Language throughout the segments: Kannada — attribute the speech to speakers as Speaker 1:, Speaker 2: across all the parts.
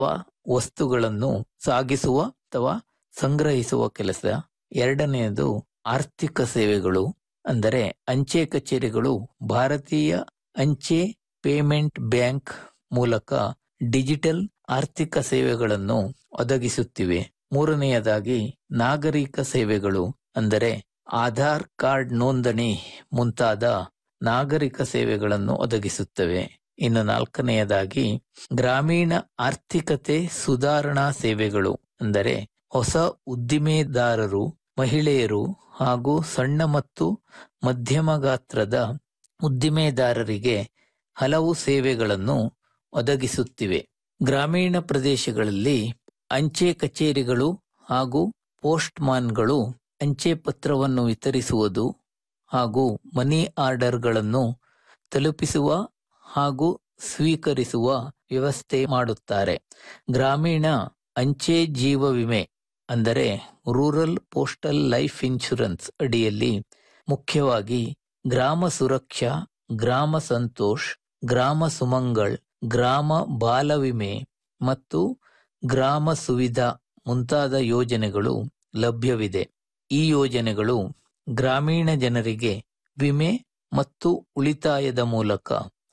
Speaker 1: ಅಥವಾ ವಸ್ತುಗಳನ್ನು ಸಾಗಿಸುವ ಅಥವಾ ಸಂಗ್ರಹಿಸುವ ಕೆಲಸ ಎರಡನೆಯದು ಆರ್ಥಿಕ ಸೇವೆಗಳು ಅಂದರೆ ಅಂಚೆ ಕಚೇರಿಗಳು ಭಾರತೀಯ ಅಂಚೆ ಪೇಮೆಂಟ್ ಬ್ಯಾಂಕ್ ಮೂಲಕ ಡಿಜಿಟಲ್ ಆರ್ಥಿಕ ಸೇವೆಗಳನ್ನು ಒದಗಿಸುತ್ತಿವೆ ಮೂರನೆಯದಾಗಿ ನಾಗರಿಕ ಸೇವೆಗಳು ಅಂದರೆ ಆಧಾರ್ ಕಾರ್ಡ್ ನೋಂದಣಿ ಮುಂತಾದ ನಾಗರಿಕ ಸೇವೆಗಳನ್ನು ಒದಗಿಸುತ್ತವೆ ಇನ್ನು ನಾಲ್ಕನೆಯದಾಗಿ ಗ್ರಾಮೀಣ ಆರ್ಥಿಕತೆ ಸುಧಾರಣಾ ಸೇವೆಗಳು ಅಂದರೆ ಹೊಸ ಉದ್ದಿಮೆದಾರರು ಮಹಿಳೆಯರು ಹಾಗೂ ಸಣ್ಣ ಮತ್ತು ಮಧ್ಯಮ ಗಾತ್ರದ ಉದ್ದಿಮೆದಾರರಿಗೆ ಹಲವು ಸೇವೆಗಳನ್ನು ಒದಗಿಸುತ್ತಿವೆ ಗ್ರಾಮೀಣ ಪ್ರದೇಶಗಳಲ್ಲಿ ಅಂಚೆ ಕಚೇರಿಗಳು ಹಾಗೂ ಪೋಸ್ಟ್ಮಾನ್ಗಳು ಅಂಚೆ ಪತ್ರವನ್ನು ವಿತರಿಸುವುದು ಹಾಗೂ ಮನಿ ಆರ್ಡರ್ಗಳನ್ನು ತಲುಪಿಸುವ ಹಾಗೂ ಸ್ವೀಕರಿಸುವ ವ್ಯವಸ್ಥೆ ಮಾಡುತ್ತಾರೆ ಗ್ರಾಮೀಣ ಅಂಚೆ ಜೀವ ವಿಮೆ ಅಂದರೆ ರೂರಲ್ ಪೋಸ್ಟಲ್ ಲೈಫ್ ಇನ್ಶೂರೆನ್ಸ್ ಅಡಿಯಲ್ಲಿ ಮುಖ್ಯವಾಗಿ ಗ್ರಾಮ ಸುರಕ್ಷಾ ಗ್ರಾಮ ಸಂತೋಷ್ ಗ್ರಾಮ ಸುಮಂಗಳ್ ಗ್ರಾಮ ಬಾಲ ವಿಮೆ ಮತ್ತು ಗ್ರಾಮ ಸುವಿಧಾ ಮುಂತಾದ ಯೋಜನೆಗಳು ಲಭ್ಯವಿದೆ ಈ ಯೋಜನೆಗಳು ಗ್ರಾಮೀಣ ಜನರಿಗೆ ವಿಮೆ ಮತ್ತು ಉಳಿತಾಯದ ಮೂಲಕ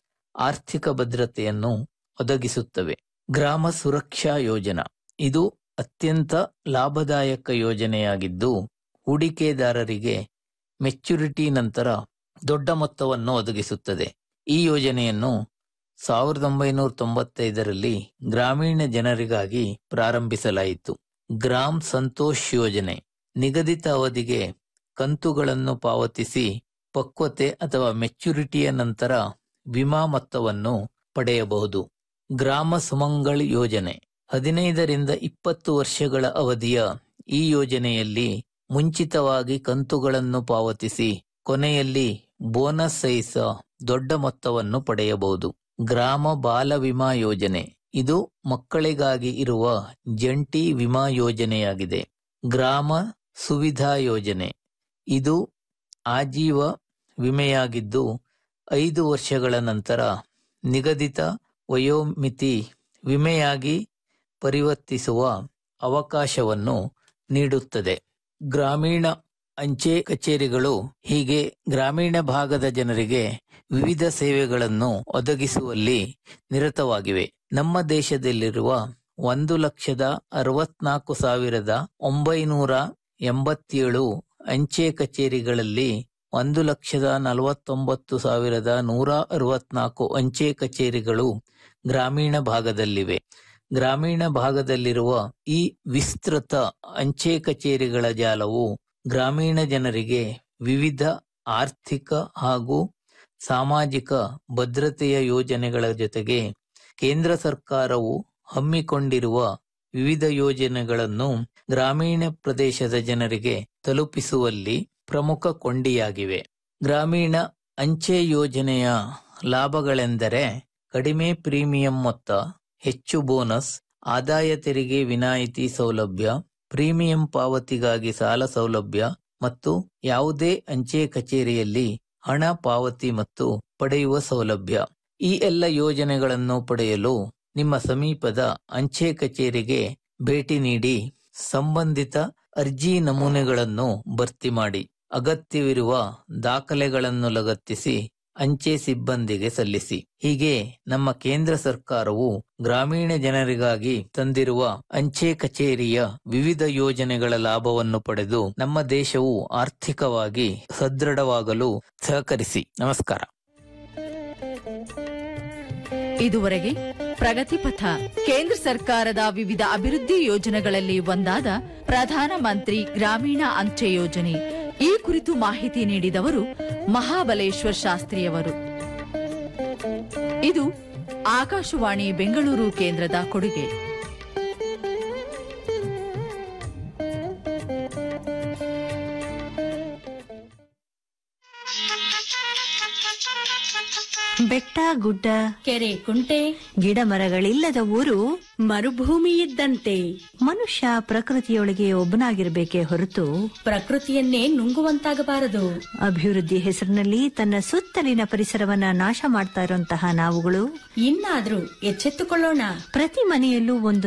Speaker 1: ಆರ್ಥಿಕ ಭದ್ರತೆಯನ್ನು ಒದಗಿಸುತ್ತವೆ ಗ್ರಾಮ ಸುರಕ್ಷಾ ಯೋಜನಾ ಇದು ಅತ್ಯಂತ ಲಾಭದಾಯಕ ಯೋಜನೆಯಾಗಿದ್ದು ಹೂಡಿಕೆದಾರರಿಗೆ ಮೆಚ್ಯುರಿಟಿ ನಂತರ ದೊಡ್ಡ ಮೊತ್ತವನ್ನು ಒದಗಿಸುತ್ತದೆ ಈ ಯೋಜನೆಯನ್ನು ಸಾವಿರದ ಒಂಬೈನೂರ ತೊಂಬತ್ತೈದರಲ್ಲಿ ಗ್ರಾಮೀಣ ಜನರಿಗಾಗಿ ಪ್ರಾರಂಭಿಸಲಾಯಿತು ಗ್ರಾಮ್ ಸಂತೋಷ್ ಯೋಜನೆ ನಿಗದಿತ ಅವಧಿಗೆ ಕಂತುಗಳನ್ನು ಪಾವತಿಸಿ ಪಕ್ವತೆ ಅಥವಾ ಮೆಚ್ಯುರಿಟಿಯ ನಂತರ ವಿಮಾ ಮೊತ್ತವನ್ನು ಪಡೆಯಬಹುದು ಗ್ರಾಮ ಸುಮಂಗಳ್ ಯೋಜನೆ ಹದಿನೈದರಿಂದ ಇಪ್ಪತ್ತು ವರ್ಷಗಳ ಅವಧಿಯ ಈ ಯೋಜನೆಯಲ್ಲಿ ಮುಂಚಿತವಾಗಿ ಕಂತುಗಳನ್ನು ಪಾವತಿಸಿ ಕೊನೆಯಲ್ಲಿ ಬೋನಸ್ ಸಹಿತ ದೊಡ್ಡ ಮೊತ್ತವನ್ನು ಪಡೆಯಬಹುದು ಗ್ರಾಮ ಬಾಲ ವಿಮಾ ಯೋಜನೆ ಇದು ಮಕ್ಕಳಿಗಾಗಿ ಇರುವ ಜಂಟಿ ವಿಮಾ ಯೋಜನೆಯಾಗಿದೆ ಗ್ರಾಮ ಸುವಿಧಾ ಯೋಜನೆ ಇದು ಆಜೀವ ವಿಮೆಯಾಗಿದ್ದು ಐದು ವರ್ಷಗಳ ನಂತರ ನಿಗದಿತ ವಯೋಮಿತಿ ವಿಮೆಯಾಗಿ ಪರಿವರ್ತಿಸುವ ಅವಕಾಶವನ್ನು ನೀಡುತ್ತದೆ ಗ್ರಾಮೀಣ ಅಂಚೆ ಕಚೇರಿಗಳು ಹೀಗೆ ಗ್ರಾಮೀಣ ಭಾಗದ ಜನರಿಗೆ ವಿವಿಧ ಸೇವೆಗಳನ್ನು ಒದಗಿಸುವಲ್ಲಿ ನಿರತವಾಗಿವೆ ನಮ್ಮ ದೇಶದಲ್ಲಿರುವ ಒಂದು ಲಕ್ಷದ ಅರವತ್ನಾಲ್ಕು ಸಾವಿರದ ಒಂಬೈನೂರ ಎಂಬತ್ತೇಳು ಅಂಚೆ ಕಚೇರಿಗಳಲ್ಲಿ ಒಂದು ಲಕ್ಷದ ನಲವತ್ತೊಂಬತ್ತು ಸಾವಿರದ ನೂರ ಅರವತ್ನಾಲ್ಕು ಅಂಚೆ ಕಚೇರಿಗಳು ಗ್ರಾಮೀಣ ಭಾಗದಲ್ಲಿವೆ ಗ್ರಾಮೀಣ ಭಾಗದಲ್ಲಿರುವ ಈ ವಿಸ್ತೃತ ಅಂಚೆ ಕಚೇರಿಗಳ ಜಾಲವು ಗ್ರಾಮೀಣ ಜನರಿಗೆ ವಿವಿಧ ಆರ್ಥಿಕ ಹಾಗೂ ಸಾಮಾಜಿಕ ಭದ್ರತೆಯ ಯೋಜನೆಗಳ ಜೊತೆಗೆ ಕೇಂದ್ರ ಸರ್ಕಾರವು ಹಮ್ಮಿಕೊಂಡಿರುವ ವಿವಿಧ ಯೋಜನೆಗಳನ್ನು ಗ್ರಾಮೀಣ ಪ್ರದೇಶದ ಜನರಿಗೆ ತಲುಪಿಸುವಲ್ಲಿ ಪ್ರಮುಖ ಕೊಂಡಿಯಾಗಿವೆ ಗ್ರಾಮೀಣ ಅಂಚೆ ಯೋಜನೆಯ ಲಾಭಗಳೆಂದರೆ ಕಡಿಮೆ ಪ್ರೀಮಿಯಂ ಮೊತ್ತ ಹೆಚ್ಚು ಬೋನಸ್ ಆದಾಯ ತೆರಿಗೆ ವಿನಾಯಿತಿ ಸೌಲಭ್ಯ ಪ್ರೀಮಿಯಂ ಪಾವತಿಗಾಗಿ ಸಾಲ ಸೌಲಭ್ಯ ಮತ್ತು ಯಾವುದೇ ಅಂಚೆ ಕಚೇರಿಯಲ್ಲಿ ಹಣ ಪಾವತಿ ಮತ್ತು ಪಡೆಯುವ ಸೌಲಭ್ಯ ಈ ಎಲ್ಲ ಯೋಜನೆಗಳನ್ನು ಪಡೆಯಲು ನಿಮ್ಮ ಸಮೀಪದ ಅಂಚೆ ಕಚೇರಿಗೆ ಭೇಟಿ ನೀಡಿ ಸಂಬಂಧಿತ ಅರ್ಜಿ ನಮೂನೆಗಳನ್ನು ಭರ್ತಿ ಮಾಡಿ ಅಗತ್ಯವಿರುವ ದಾಖಲೆಗಳನ್ನು ಲಗತ್ತಿಸಿ ಅಂಚೆ ಸಿಬ್ಬಂದಿಗೆ ಸಲ್ಲಿಸಿ ಹೀಗೆ ನಮ್ಮ ಕೇಂದ್ರ ಸರ್ಕಾರವು ಗ್ರಾಮೀಣ ಜನರಿಗಾಗಿ ತಂದಿರುವ ಅಂಚೆ ಕಚೇರಿಯ ವಿವಿಧ ಯೋಜನೆಗಳ ಲಾಭವನ್ನು ಪಡೆದು ನಮ್ಮ ದೇಶವು ಆರ್ಥಿಕವಾಗಿ ಸದೃಢವಾಗಲು ಸಹಕರಿಸಿ ನಮಸ್ಕಾರ
Speaker 2: ಇದುವರೆಗೆ ಪ್ರಗತಿಪಥ ಕೇಂದ್ರ ಸರ್ಕಾರದ ವಿವಿಧ ಅಭಿವೃದ್ಧಿ ಯೋಜನೆಗಳಲ್ಲಿ ಒಂದಾದ ಪ್ರಧಾನ ಮಂತ್ರಿ ಗ್ರಾಮೀಣ ಅಂಚೆ ಯೋಜನೆ ಈ ಕುರಿತು ಮಾಹಿತಿ ನೀಡಿದವರು ಮಹಾಬಲೇಶ್ವರ್ ಶಾಸ್ತ್ರಿಯವರು ಇದು ಆಕಾಶವಾಣಿ ಬೆಂಗಳೂರು ಕೇಂದ್ರದ ಕೊಡುಗೆ
Speaker 3: ಬೆಟ್ಟ ಗುಡ್ಡ
Speaker 4: ಕೆರೆ ಕುಂಟೆ
Speaker 3: ಗಿಡ ಮರಗಳಿಲ್ಲದ ಊರು
Speaker 4: ಮರುಭೂಮಿ ಇದ್ದಂತೆ
Speaker 3: ಮನುಷ್ಯ ಪ್ರಕೃತಿಯೊಳಗೆ ಒಬ್ಬನಾಗಿರ್ಬೇಕೇ ಹೊರತು
Speaker 4: ಪ್ರಕೃತಿಯನ್ನೇ ನುಂಗುವಂತಾಗಬಾರದು
Speaker 3: ಅಭಿವೃದ್ಧಿ ಹೆಸರಿನಲ್ಲಿ ತನ್ನ ಸುತ್ತಲಿನ ಪರಿಸರವನ್ನ ನಾಶ ಮಾಡ್ತಾ ಇರುವಂತಹ ನಾವುಗಳು
Speaker 4: ಇನ್ನಾದ್ರೂ ಎಚ್ಚೆತ್ತುಕೊಳ್ಳೋಣ
Speaker 3: ಪ್ರತಿ ಮನೆಯಲ್ಲೂ ಒಂದು